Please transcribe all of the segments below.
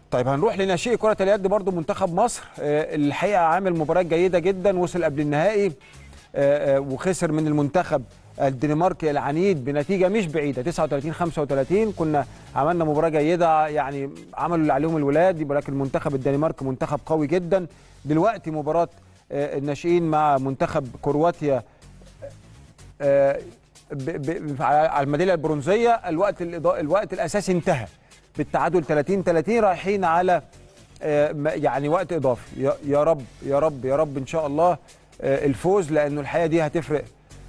طيب هنروح لناشئ كرة اليد برضو منتخب مصر آه، الحقيقة عامل مباراة جيدة جدا وصل قبل النهائي آه، آه، وخسر من المنتخب الدنماركي العنيد بنتيجة مش بعيدة 39 35 كنا عملنا مباراة جيدة يعني عملوا اللي عليهم الولاد ولكن منتخب الدنمارك منتخب قوي جدا دلوقتي مباراة آه، الناشئين مع منتخب كرواتيا آه، ب- ب- على الميداليه البرونزيه الوقت الإضاء الوقت الاساسي انتهى بالتعادل 30 30 رايحين على آه، م- يعني وقت اضافي يا- يا رب يا رب يا رب ان شاء الله آه، الفوز لانه الحقيقه دي هتفرق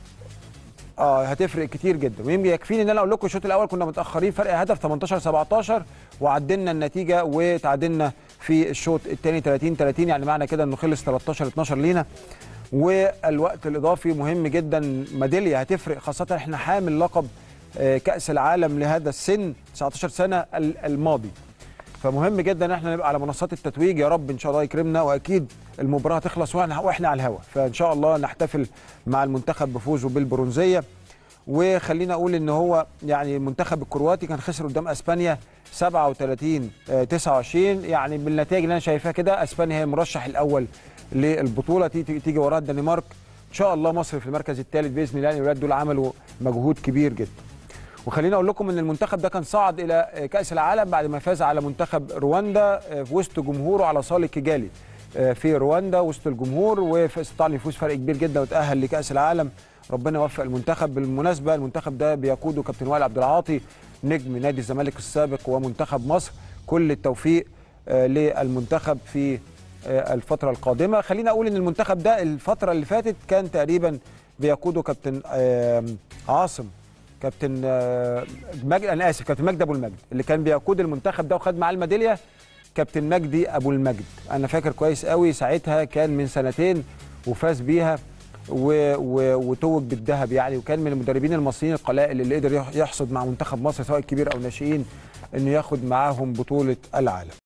اه هتفرق كتير جدا ويمكن يكفيني ان انا اقول لكم الشوط الاول كنا متاخرين فرق هدف 18 17 وعدلنا النتيجه وتعادلنا في الشوط الثاني 30 30 يعني معنى كده انه خلص 13 12 لينا والوقت الاضافي مهم جدا ميداليه هتفرق خاصه احنا حامل لقب آه، كاس العالم لهذا السن 19 سنه ال- الماضي فمهم جدا ان احنا نبقى على منصات التتويج يا رب ان شاء الله يكرمنا واكيد المباراه هتخلص واحنا واحنا على الهوا فان شاء الله نحتفل مع المنتخب بفوزه بالبرونزيه وخلينا اقول ان هو يعني المنتخب الكرواتي كان خسر قدام اسبانيا 37 آه، 29 يعني بالنتائج اللي انا شايفاها كده اسبانيا هي المرشح الاول للبطوله تيجي تيجي وراها الدنمارك ان شاء الله مصر في المركز الثالث باذن الله الولاد دول عملوا مجهود كبير جدا وخليني اقول لكم ان المنتخب ده كان صعد الى كاس العالم بعد ما فاز على منتخب رواندا في وسط جمهوره على صاله كيجالي في رواندا وسط الجمهور واستطاع انه يفوز فرق كبير جدا وتاهل لكاس العالم ربنا يوفق المنتخب بالمناسبه المنتخب ده بيقوده كابتن وائل عبد العاطي نجم نادي الزمالك السابق ومنتخب مصر كل التوفيق آه، للمنتخب في آه، الفتره القادمه خلينا اقول ان المنتخب ده الفتره اللي فاتت كان تقريبا بيقوده كابتن آم، عاصم كابتن آه، مجد انا اسف كابتن مجدي ابو المجد اللي كان بيقود المنتخب ده وخد معاه الميداليه كابتن مجدي ابو المجد انا فاكر كويس قوي ساعتها كان من سنتين وفاز بيها و... و... وتوج بالذهب يعني وكان من المدربين المصريين القلائل اللي قدر يح- يحصد مع منتخب مصر سواء كبير او ناشئين انه ياخد معاهم بطوله العالم